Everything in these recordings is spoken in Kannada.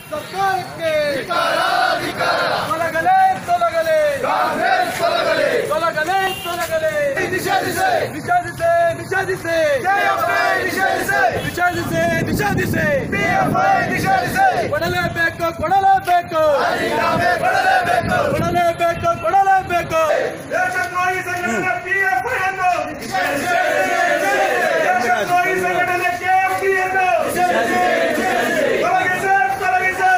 ಸರ್ಕಾರಕ್ಕೆ ತೊಲಗಲೇ ತೊಲಗಲೇ ತೊಲಗಲೇ ತೊಲಗಲೇ ನಿಷೇಧಿಸಿ ನಿಷೇಧಿಸಿ ನಿಷೇಧಿಸಿ ನಿಷೇಧಿಸಿ ನಿಷೇಧಿಸಿ ಕೊಡಲೇಬೇಕು ಕೊಡಲೇಬೇಕು ಕೊಡಲೇಬೇಕು ಕೊಡಲೇಬೇಕು ದೇಶದ್ರೋಹಿ ಸಂಘಟನೆ PFI ಅನ್ನು ದೇಶದ್ರೋಹಿ ಸಂಘಟನೆ KFC ಅನ್ನು ತೊಲಗಿಸಿ ತೊಲಗಿಸಿ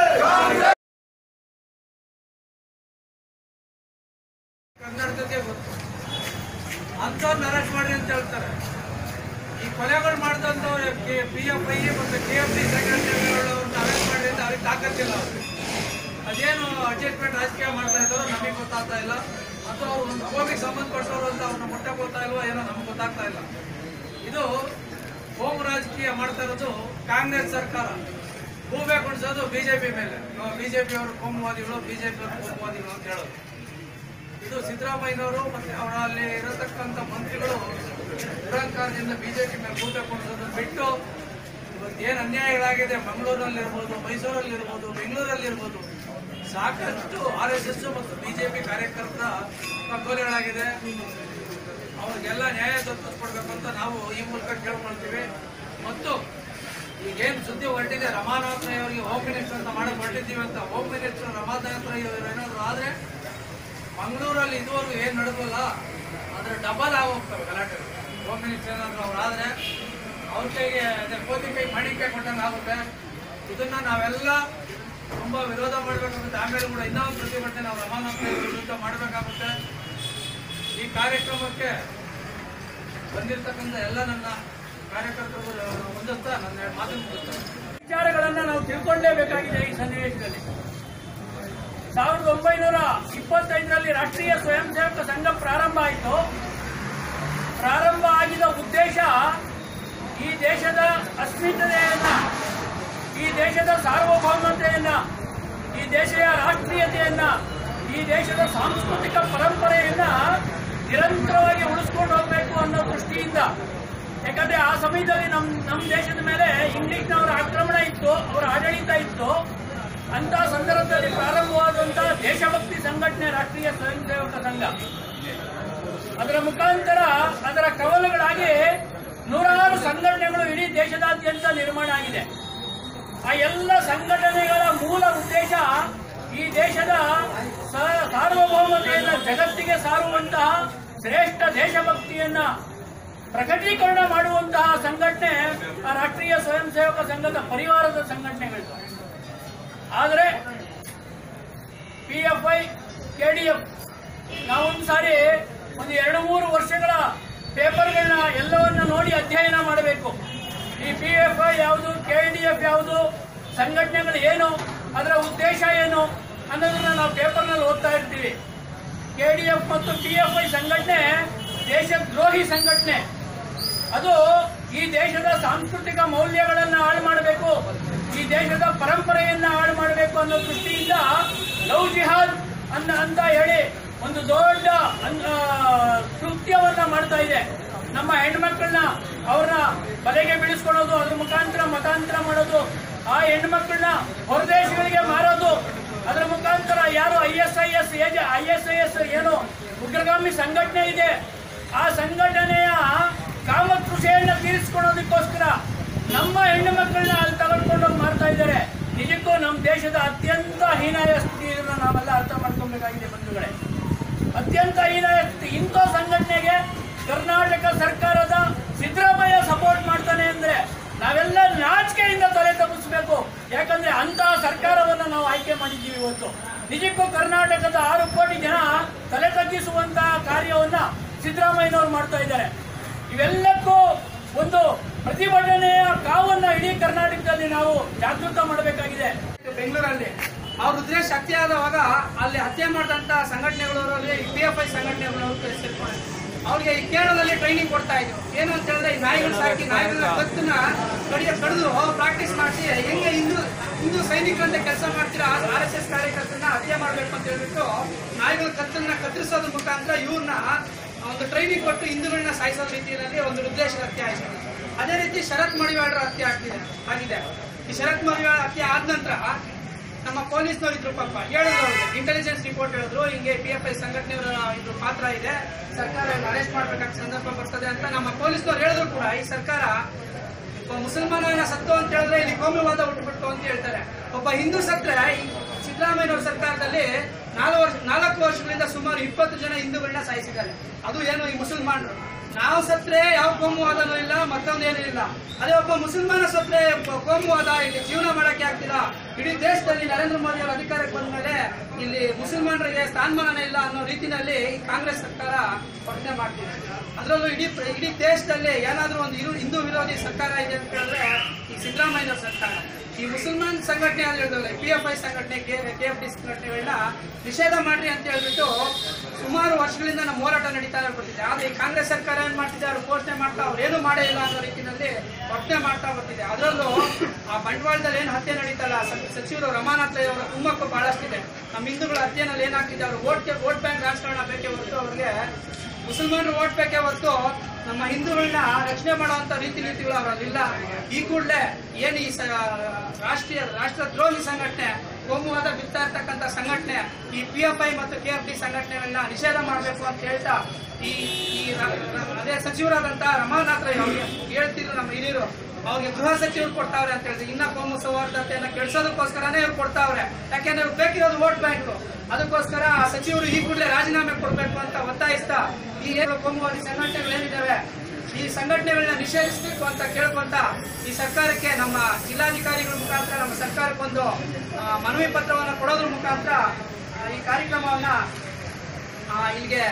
ಕರ್ನಾಟಕಕ್ಕೆ ಗೊತ್ತು ಅಂಥವ್ರನ್ನ ಅರೆಸ್ಟ್ ಮಾಡಿ ಅಂತ ಹೇಳ್ತಾರೆ ಈ ಕೊಲೆಗಳು ಮಾಡಿದಂಥವ್ರು ಪಿ ಎಫ್ ಐ ಮತ್ತು ಕೆ ಎಫ್ ಡಿ ಸೆಕ್ರೆಟರಿಗಳವ್ರನ್ನ ಅರೆಸ್ಟ್ ಮಾಡಿ ಅಂತ ಅವ್ರಿಗೆ ತಾಕತ್ತಿಲ್ಲ ಅವ್ರಿಗೆ ಅದೇನು ಅಡ್ಜಸ್ಟ್ಮೆಂಟ್ ರಾಜಕೀಯ ಮಾಡ್ತಾ ಇದ್ದಾರೋ ನಮಗೆ ಗೊತ್ತಾಗ್ತಾ ಇಲ್ಲ ಅಥವಾ ಅವ್ರು ಒಂದು ಕೋಮಿಗೆ ಸಂಬಂಧಪಟ್ಟವರು ಅಂತ ಅವ್ರನ್ನ ಮುಟ್ಟಕ್ಕೆ ಗೊತ್ತಾ ಇಲ್ವೋ ಏನೋ ನಮಗೆ ಗೊತ್ತಾಗ್ತಾ ಇಲ್ಲ ಇದು ಹೋಮ್ ರಾಜಕೀಯ ಮಾಡ್ತಾ ಇರೋದು ಕಾಂಗ್ರೆಸ್ ಸರ್ಕಾರ ಭೂಮಿ ಕೊಡಿಸೋದು ಬಿಜೆಪಿ ಮೇಲೆ ಬಿಜೆಪಿ ಅವರು ಕೋಮುವಾದಿಗಳು ಬಿಜೆಪಿ ಅವರು ಕೋಮುವಾದಿಗಳು ಅಂತ ಹೇಳೋದು ಇದು ಸಿದ್ದರಾಮಯ್ಯನವರು ಮತ್ತೆ ಅವರ ಅಲ್ಲಿ ಇರತಕ್ಕಂಥ ಮಂತ್ರಿಗಳು ದುರಹಂಕಾರದಿಂದ ಬಿಜೆಪಿ ಮೇಲೆ ಭೂತ ಕೊಡಿಸೋದು ಬಿಟ್ಟು ಇವತ್ತು ಏನು ಅನ್ಯಾಯಗಳಾಗಿದೆ ಮಂಗಳೂರಲ್ಲಿರ್ಬೋದು ಮೈಸೂರಲ್ಲಿರ್ಬೋದು ಬೆಂಗಳೂರಲ್ಲಿರ್ಬೋದು ಸಾಕಷ್ಟು ಆರ್ ಎಸ್ ಎಸ್ ಮತ್ತು ಬಿಜೆಪಿ ಕಾರ್ಯಕರ್ತರ ಕಗ್ಗೊಲೆಗಳಾಗಿದೆ ಅವ್ರಿಗೆಲ್ಲ ನ್ಯಾಯ ದೊರಕಿಸ್ಕೊಡ್ಬೇಕು ಅಂತ ನಾವು ಈ ಮೂಲಕ ಕೇಳ್ಕೊಳ್ತೀವಿ ಮತ್ತು ಈಗೇನು ಸುದ್ದಿ ಹೊರಟಿದೆ ರಮಾನಾಥ್ ರೈ ಅವರಿಗೆ ಹೋಮ್ ಮಿನಿಸ್ಟರ್ ಅಂತ ಮಾಡಕ್ ಹೊರಟಿದ್ದೀವಿ ಅಂತ ಹೋಮ್ ಮಿನಿಸ್ಟರ್ ರಮಾನಾಥ್ ರೈ ಅವರು ಏನಾದ್ರು ಆದ್ರೆ ಮಂಗಳೂರಲ್ಲಿ ಇದುವರೆಗೂ ಏನ್ ನಡೆದಲ್ಲ ಅದ್ರ ಡಬಲ್ ಆಗೋಗ್ತವೆ ಗಲಾಟೆ ಹೋಮ್ ಮಿನಿಸ್ಟರ್ ಏನಾದ್ರು ಅವ್ರು ಆದ್ರೆ ಅವ್ರ ಕೈಗೆ ಅದೇ ಕೋತಿ ಕೈ ಮಣಿಕಾಯಿ ಕೊಟ್ಟಂಗೆ ಆಗುತ್ತೆ ಇದನ್ನ ನಾವೆಲ್ಲ ತುಂಬಾ ವಿರೋಧ ಮಾಡಬೇಕಾಗುತ್ತೆ ಆಮೇಲೆ ಕೂಡ ಇನ್ನೂ ಒಂದು ಪ್ರತಿಭಟನೆ ನಾವು ರಮಾನಾಥ್ ರೈ ವಿರುದ್ಧ ಮಾಡಬೇಕಾಗುತ್ತೆ ಈ ಕಾರ್ಯಕ್ರಮಕ್ಕೆ ಬಂದಿರತಕ್ಕಂಥ ಎಲ್ಲ ನನ್ನ ಕಾರ್ಯಕರ್ತರು ಹೊಂದುತ್ತಾ ನನ್ನ ಮಾತನ್ನು ಮುಗಿಸ್ತೇನೆ ವಿಚಾರಗಳನ್ನ ನಾವು ತಿಳ್ಕೊಳ್ಳೇಬೇಕಾಗಿದೆ ಈ ಸನ್ನಿವೇಶದಲ್ಲಿ ಸಾವಿರದ ಒಂಬೈನೂರ ಇಪ್ಪತ್ತೈದರಲ್ಲಿ ರಾಷ್ಟ್ರೀಯ ಸ್ವಯಂ ಸೇವಕ ಸಂಘ ಪ್ರಾರಂಭ ಆಯಿತು ಪ್ರಾರಂಭ ಆಗಿದ ಉದ್ದೇಶ ಈ ದೇಶದ ಅಸ್ಮಿತೆಯನ್ನ ಈ ದೇಶದ ಸಾರ್ವಭೌಮತೆಯನ್ನ ಈ ದೇಶದ ರಾಷ್ಟ್ರೀಯತೆಯನ್ನ ಈ ದೇಶದ ಸಾಂಸ್ಕೃತಿಕ ಪರಂಪರೆಯನ್ನ ನಿರಂತರವಾಗಿ ಉಳಿಸ್ಕೊಂಡು ಹೋಗಬೇಕು ಅನ್ನೋ ದೃಷ್ಟಿಯಿಂದ ಯಾಕಂದ್ರೆ ಆ ಸಮಯದಲ್ಲಿ ನಮ್ ನಮ್ಮ ದೇಶದ ಮೇಲೆ ಇಂಗ್ಲಿಷ್ನವರ ಆಕ್ರಮಣ ಇತ್ತು ಅವರ ಆಡಳಿತ ಇತ್ತು ಅಂತ ಸಂದರ್ಭದಲ್ಲಿ ಪ್ರಾರಂಭವಾದಂತಹ ದೇಶಭಕ್ತಿ ಸಂಘಟನೆ ರಾಷ್ಟ್ರೀಯ ಸ್ವಯಂ ಸೇವಕ ಸಂಘ ಅದರ ಮುಖಾಂತರ ಅದರ ಕವಲುಗಳಾಗಿ ನೂರಾರು ಸಂಘಟನೆಗಳು ಇಡೀ ದೇಶದಾದ್ಯಂತ ನಿರ್ಮಾಣ ಆಗಿದೆ ಆ ಎಲ್ಲ ಸಂಘಟನೆಗಳ ಮೂಲ ಉದ್ದೇಶ ಈ ದೇಶದ ಸ- ಸಾರ್ವಭೌಮತೆಯನ್ನ ಜಗತ್ತಿಗೆ ಸಾರುವಂತಹ ಶ್ರೇಷ್ಠ ದೇಶಭಕ್ತಿಯನ್ನ ಪ್ರಕಟೀಕರಣ ಮಾಡುವಂತಹ ಸಂಘಟನೆ ಆ ರಾಷ್ಟ್ರೀಯ ಸ್ವಯಂ ಸೇವಕ ಸಂಘದ ಪರಿವಾರದ ಸಂಘಟನೆಗಳು ಆದರೆ P F I K D F ನಾವೊಂದು ಸಾರಿ ಒಂದು ಎರಡು ಮೂರು ವರ್ಷಗಳ ಪೇಪರ್ಗಳನ್ನ ಎಲ್ಲವನ್ನ ನೋಡಿ ಅಧ್ಯಯನ ಮಾಡಬೇಕು ಈ ಪಿ ಎಫ್ ಐ ಯಾವುದು ಕೆ ಡಿ ಎಫ್ ಯಾವುದು ಸಂಘಟನೆಗಳು ಏನು ಅದರ ಉದ್ದೇಶ ಏನು ಅನ್ನೋದನ್ನ ನಾವು ಪೇಪರ್ನಲ್ಲಿ ಓದ್ತಾ ಇರ್ತೀವಿ ಕೆ ಡಿ ಎಫ್ ಮತ್ತು ಪಿ ಎಫ್ ಐ ಸಂಘಟನೆ ದೇಶದ್ರೋಹಿ ಸಂಘಟನೆ ಅದು ಈ ದೇಶದ ಸಾಂಸ್ಕೃತಿಕ ಮೌಲ್ಯಗಳನ್ನ ಹಾಳು ಮಾಡಬೇಕು ಈ ದೇಶದ ಪರಂಪರೆಯನ್ನ ಹಾಳು ಮಾಡಬೇಕು ಅನ್ನೋ ದೃಷ್ಟಿಯಿಂದ ಲವ್ ಜಿಹಾದ್ ಅನ್ನ ಅಂತ ಹೇಳಿ ಒಂದು ದೊಡ್ಡ ಅನ್- ಆ, ಕೃತ್ಯವನ್ನ ಮಾಡ್ತಾ ಇದೆ ನಮ್ಮ ಹೆಣ್ಮಕ್ಳನ್ನ ಅವ್ರನ್ನ ಬಲೆಗೆ ಬೀಳಿಸ್ಕೊಳ್ಳೋದು ಅದ್ರ ಮುಖಾಂತರ ಮತಾಂತರ ಮಾಡೋದು ಆ ಹೆಣ್ಮಕ್ಳನ್ನ ಹೊರದೇಶಗಳಿಗೆ ಮಾರೋದು ಅದರ ಮುಖಾಂತರ ಯಾರು I S I S I S I S ಏನು ಉಗ್ರಗಾಮಿ ಸಂಘಟನೆ ಇದೆ ಆ ಸಂಘಟನೆಯ ಕಾಮತೃಷೆಯನ್ನ ತೀರಿಸಿಕೊಳ್ಳೋದಕ್ಕೋಸ್ಕರ ನಮ್ಮ ಹೆಣ್ಣು ಮಕ್ಕಳನ್ನ ಅಲ್ಲಿ ತಗೊಂಡ್ಕೊಂಡು ಹೋಗಿ ಮಾಡ್ತಾ ಇದ್ದಾರೆ ನಿಜಕ್ಕೂ ನಮ್ಮ ದೇಶದ ಅತ್ಯಂತ ಹೀನಾಯ ಸ್ಥಿತಿ ಇದನ್ನ ನಾವೆಲ್ಲ ಅರ್ಥ ಮಾಡ್ಕೊಬೇಕಾಗಿದೆ ಬಂಧುಗಳೇ ಅತ್ಯಂತ ಹೀನಾಯ ಸ್ಥಿತಿ ಇಂಥ ಸಂಘಟನೆಗೆ ಕರ್ನಾಟಕ ಸರ್ಕಾರದ ಸಿದ್ದರಾಮಯ್ಯ ಸಪೋರ್ಟ್ ಮಾಡ್ತಾನೆ ಅಂದ್ರೆ ನಾವೆಲ್ಲ ನಾಚಿಕೆಯಿಂದ ತಲೆ ತಪ್ಪಿಸ್ಬೇಕು ಯಾಕಂದ್ರೆ ಅಂತಹ ಸರ್ಕಾರವನ್ನು ನಾವು ಆಯ್ಕೆ ಮಾಡಿದ್ದೀವಿ ಇವತ್ತು ನಿಜಕ್ಕೂ ಕರ್ನಾಟಕದ ಆರು ಕೋಟಿ ಜನ ತಲೆ ತಗ್ಗಿಸುವಂತಹ ಕಾರ್ಯವನ್ನ ಸಿದ್ದರಾಮಯ್ಯನವರು ಮಾಡ್ತಾ ಇದ್ದಾರೆ ಇವೆಲ್ಲಕ್ಕೂ ಒಂದು ಪ್ರತಿಭಟನೆಯ ಕಾವನ್ನ ಇಡೀ ಕರ್ನಾಟಕದಲ್ಲಿ ನಾವು ಜಾಗೃತ ಮಾಡಬೇಕಾಗಿದೆ ಬೆಂಗಳೂರಲ್ಲಿ ಅವ್ರ ಉದ್ದೇಶ ಹತ್ಯೆ ಆದವಾಗ ಅಲ್ಲಿ ಹತ್ಯೆ ಮಾಡಿದಂತ ಸಂಘಟನೆಗಳವರಲ್ಲಿ ಪಿ ಎಫ್ ಐ ಸಂಘಟನೆಗಳವರು ಸೇರ್ಕೊಂಡು ಅವ್ರಿಗೆ ಈ ಕೇರಳದಲ್ಲಿ ಟ್ರೈನಿಂಗ್ ಕೊಡ್ತಾ ಇದ್ರು ಏನು ಅಂತ ಹೇಳಿದ್ರೆ ಈ ನಾಯಿಗಳು ಸಾಕಿ ನಾಯಿಗಳ ಕತ್ತನ್ನ ಕಡಿಯ ಕಡಿದು ಪ್ರಾಕ್ಟೀಸ್ ಮಾಡಿಸಿ ಹೆಂಗೆ ಹಿಂದೂ ಹಿಂದೂ ಸೈನಿಕರಂತೆ ಕೆಲಸ ಮಾಡ್ತೀರಾ ಆರ್ ಎಸ್ ಎಸ್ ಕಾರ್ಯಕರ್ತರನ್ನ ಹತ್ಯೆ ಮಾಡಬೇಕು ಅಂತ ಹೇಳ್ಬಿಟ್ಟು ನಾಯಿಗಳ ಕತ್ತನ್ನ ಕತ್ತರಿಸೋದ್ರ ಮುಖಾಂತರ ಇವ್ರನ್ನ ಒಂದು ಟ್ರೈನಿಂಗ್ ಕೊಟ್ಟು ಹಿಂದೂಗಳನ್ನ ಸಾಯಿಸೋ ರೀತಿಯಲ್ಲಿ ಒಂದು ಉದ್ದೇಶದ ಹತ್ಯೆ ಆಯ್ತು ಅದೇ ರೀತಿ ಶರತ್ ಮಡಿವಾಳರ ಹತ್ಯೆ ಆಗ್ತಿದೆ ಆಗಿದೆ ಈ ಶರತ್ ಮಡಿವಾಳ ಹತ್ಯೆ ಆದ ನಂತರ ನಮ್ಮ ಪೊಲೀಸ್ನವ್ರು ಇದ್ರು ಪಾಪ ಹೇಳಿದ್ರು ಅವ್ರಿಗೆ ಇಂಟೆಲಿಜೆನ್ಸ್ ರಿಪೋರ್ಟ್ ಹೇಳಿದ್ರು ಹಿಂಗೆ ಪಿ ಎಫ್ ಐ ಸಂಘಟನೆಯವರ ಇದು ಪಾತ್ರ ಇದೆ ಸರ್ಕಾರ ಅರೆಸ್ಟ್ ಮಾಡ್ಬೇಕಾದ ಸಂದರ್ಭ ಬರ್ತದೆ ಅಂತ ನಮ್ಮ ಪೊಲೀಸ್ನವ್ರು ಹೇಳಿದ್ರು ಕೂಡ ಈ ಸರ್ಕಾರ ಒಬ್ಬ ಮುಸಲ್ಮಾನ ಸತ್ತು ಅಂತ ಹೇಳಿದ್ರೆ ಇಲ್ಲಿ ಕೋಮುವಾದ ಹುಟ್ಟುಬಿಟ್ಟು ಅಂತ ಹೇಳ್ತಾರೆ ಒಬ್ಬ ಹಿಂದೂ ಸತ್ರೆ ಈ ಸಿದ್ದರಾಮಯ್ಯನವ್ರ ಸರ್ಕಾರದಲ್ಲಿ ನಾಲ್ಕು ವರ್ಷ ನಾಲ್ಕು ವರ್ಷಗಳಿಂದ ಸುಮಾರು ಇಪ್ಪತ್ತು ಜನ ಹಿಂದೂಗಳನ್ನ ಸಾಯಿಸಿದ್ದಾರೆ ಅದು ಏನು ಈ ಮುಸಲ್ಮಾನರು ನಾವು ಸತ್ರೆ ಯಾವ ಕೋಮುವಾದನೂ ಇಲ್ಲ ಮತ್ತೊಂದೇನೂ ಇಲ್ಲ ಅದೇ ಒಬ್ಬ ಮುಸಲ್ಮಾನ ಸತ್ರೆ ಒಬ್ಬ ಕೋಮುವಾದ ಇಲ್ಲಿ ಜೀವನ ಮಾಡಕ್ಕೆ ಆಗ್ತಿಲ್ಲ ಇಡೀ ದೇಶದಲ್ಲಿ ನರೇಂದ್ರ ಮೋದಿ ಅವರ ಅಧಿಕಾರಕ್ಕೆ ಬಂದ ಮೇಲೆ ಇಲ್ಲಿ ಮುಸಲ್ಮಾನರಿಗೆ ಸ್ಥಾನಮಾನ ಇಲ್ಲ ಅನ್ನೋ ರೀತಿಯಲ್ಲಿ ಈ ಕಾಂಗ್ರೆಸ್ ಸರ್ಕಾರ ವರ್ತನೆ ಮಾಡ್ತಿದೆ ಅದರಲ್ಲೂ ಇಡೀ ಇಡೀ ದೇಶದಲ್ಲಿ ಏನಾದ್ರೂ ಒಂದು ಇರು- ಹಿಂದೂ ವಿರೋಧಿ ಸರ್ಕಾರ ಇದೆ ಅಂತ ಹೇಳಿದ್ರೆ ಈ ಸಿದ್ದರಾಮಯ್ಯ ಸರ್ಕಾರ ಈ ಮುಸಲ್ಮಾನ್ ಸಂಘಟನೆ ಅಂತ ಹೇಳಿದ್ರಲ್ಲ ಪಿ ಎಫ್ ಐ ಸಂಘಟನೆ ಕೆ ಎಫ್ ಡಿ ಸಂಘಟನೆಗಳನ್ನ ನಿಷೇಧ ಮಾಡ್ರಿ ಅಂತ ಹೇಳ್ಬಿಟ್ಟು ಸುಮಾರು ವರ್ಷಗಳಿಂದ ನಮ್ಮ ಹೋರಾಟ ನಡೀತಾ ಬರ್ತಿದೆ ಆದ್ರೆ ಈ ಕಾಂಗ್ರೆಸ್ ಸರ್ಕಾರ ಏನ್ ಮಾಡ್ತಿದೆ ಅವರು ಘೋಷಣೆ ಮಾಡ್ತಾ ಅವ್ರು ಏನು ಮಾಡೇ ಇಲ್ಲ ಅನ್ನೋ ರೀತಿಯಲ್ಲಿ ವರ್ತನೆ ಮಾಡ್ತಾ ಬರ್ತಿದೆ ಅದರಲ್ಲೂ ಆ ಬಂಡವಾಳದಲ್ಲಿ ಏನು ಹತ್ಯೆ ನಡೀತಲ್ಲ ಸ- ಸಚಿವರು ರಮಾನಾಥ್ ರೈ ಅವರ ಕುಮ್ಮಕ್ಕು ಬಹಳಷ್ಟಿದೆ ನಮ್ಮ ಹಿಂದೂಗಳ ಹತ್ಯೆನಲ್ಲಿ ಏನಾಗ್ತಿದೆ ಅವರು ವೋಟ್ ವೋಟ್ ಬ್ಯಾಂಕ್ ರಾಜಕಾರಣ ಬೇಕೇ ಹೊರತು ಅವ್ರಿಗೆ ಮುಸಲ್ಮಾನರು ಓಟ್ ಬೇಕೇ ಹೊರತು ನಮ್ಮ ಹಿಂದೂಗಳನ್ನ ರಕ್ಷಣೆ ಮಾಡುವಂತ ರೀತಿ ನೀತಿಗಳು ಅವರಲ್ಲಿಲ್ಲ ಈ ಕೂಡಲೇ ಏನು ಈ ಸ- ರಾಷ್ಟ್ರೀಯ ರಾಷ್ಟ್ರ ದ್ರೋಹಿ ಸಂಘಟನೆ ಕೋಮುವಾದ ಬಿತ್ತಾ ಇರ್ತಕ್ಕಂಥ ಸಂಘಟನೆ ಈ ಪಿ ಎಫ್ ಐ ಮತ್ತು ಕೆ ಎಫ್ ಡಿ ಸಂಘಟನೆಗಳನ್ನ ನಿಷೇಧ ಮಾಡಬೇಕು ಅಂತ ಹೇಳ್ತಾ ಈ ಈ ರ- ರ- ಅದೇ ಸಚಿವರಾದಂತ ರಮಾನಾಥ್ ರೈ ಅವ್ರಿಗೆ ಹೇಳ್ತಿದ್ರು ನಮ್ಮ ಹಿರಿಯರು ಅವ್ರಿಗೆ ಗೃಹ ಸಚಿವರು ಕೊಡ್ತಾವ್ರೆ ಅಂತ ಹೇಳಿದ್ರೆ ಇನ್ನ ಕೋಮು ಸೌಹಾರ್ದತೆಯನ್ನ ಕೆಡಿಸೋದಕ್ಕೋಸ್ಕರನೇ ಇವ್ರು ಕೊಡ್ತಾವ್ರೆ ಯಾಕೆಂದ್ರೆ ಇವ್ರು ಬೇಕಿರೋದು ವೋಟ್ ಬ್ಯಾಂಕ್ ಅದಕ್ಕೋಸ್ಕರ ಆ ಸಚಿವರು ಈ ಕೂಡಲೇ ರಾಜೀನಾಮೆ ಕೊಡಬೇಕು ಅಂತ ಒತ್ತಾಯಿಸ್ತಾ ಈ ಏನು ಕೋಮುವಾದಿ ಸಂಘಟನೆಗಳು ಏನಿದ್ದಾವೆ ಈ ಸಂಘಟನೆಗಳನ್ನ ನಿಷೇಧಿಸಬೇಕು ಅಂತ ಕೇಳ್ಕೊಂತ ಈ ಸರ್ಕಾರಕ್ಕೆ ನಮ್ಮ ಜಿಲ್ಲಾಧಿಕಾರಿಗಳ ಮುಖಾಂತರ ನಮ್ಮ ಸರ್ಕಾರಕ್ಕೊಂದು ಆ, ಮನವಿ ಪತ್ರವನ್ನು ಕೊಡೋದ್ರ ಮುಖಾಂತರ ಆ, ಈ ಕಾರ್ಯಕ್ರಮವನ್ನ ಆ, ಇಲ್ಲಿಗೆ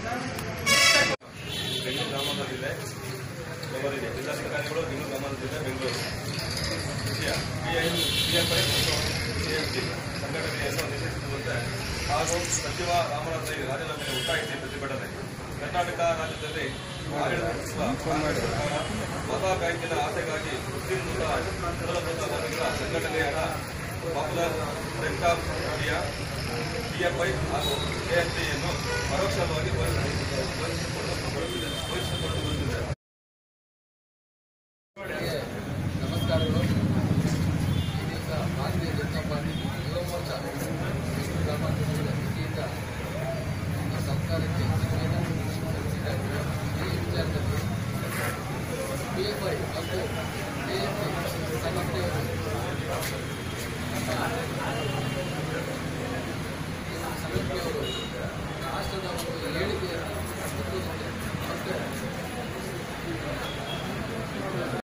ಬೆಂಗಳೂರು ಗ್ರಾಮಾಂತರದಿದೆ ಬೆಂಗಳೂರಿದೆ ಜಿಲ್ಲಾಧಿಕಾರಿಗಳು ಬೆಂಗಳೂರು ಗ್ರಾಮಾಂತರದಿದೆ ಬೆಂಗಳೂರು ವಿಷಯ P I P F I ಮತ್ತು ಕೆ ಎಫ್ ಡಿ ಸಂಘಟನೆಯನ್ನು ನಿಷೇಧಿಸುವಂತೆ ಹಾಗೂ ಸಚಿವ ರಾಮನಾಥ್ ರೈ ರಾಜೀನಾಮೆ ಒತ್ತಾಯಿಸಿ ಪ್ರತಿಭಟನೆ ಕರ್ನಾಟಕ ರಾಜ್ಯದಲ್ಲಿ ಆಡಳಿತ ನಡೆಸುವ ಕಾಂಗ್ರೆಸ್ ಸರ್ಕಾರ ಮತ ಬ್ಯಾಂಕಿನ ಆಸೆಗಾಗಿ ಮುಸ್ಲಿಂ ಮೂಲ ಮೂಲಭೂತ ವರ್ಗಗಳ ಸಂಘಟನೆಯಾದ popular front of India PFI ಹಾಗೂ ಕೆಎಫ್ಡಿಯನ್ನು ಪರೋಕ್ಷವಾಗಿ ವಹಿಸಿಕೊಂಡು ಬರುತ್ತಿದೆ ವಹಿಸಿಕೊಂಡು ಬರುತ್ತಿದೆ ನಮಸ್ಕಾರಗಳು ಈ ದಿವಸ ಭಾರತೀಯ ಜನತಾ ಪಾರ್ಟಿ ಯುವ ಮೋರ್ಚಾ ಬೆಂಗಳೂರು ಗ್ರಾಮಾಂತರದ ವತಿಯಿಂದ ನಮ್ಮ ಸರ್ಕಾರಕ್ಕೆ ಮನವಿಯನ್ನು ಸಲ್ಲಿಸಿದೆ ಈ ವಿಚಾರದಲ್ಲಿ ಪಿಎಫ್ಐ ಮತ್ತು ಕೆಎಫ್ಐ ಸಂಘಟನೆಯವರು ಈ ಸಂಘಟನೆಯವರು ರಾಷ್ಟ್ರದ ಒಂದು ಹೇಳಿಕೆಯನ್ನು ಅಸ್ತಿತ್ವದಲ್ಲಿ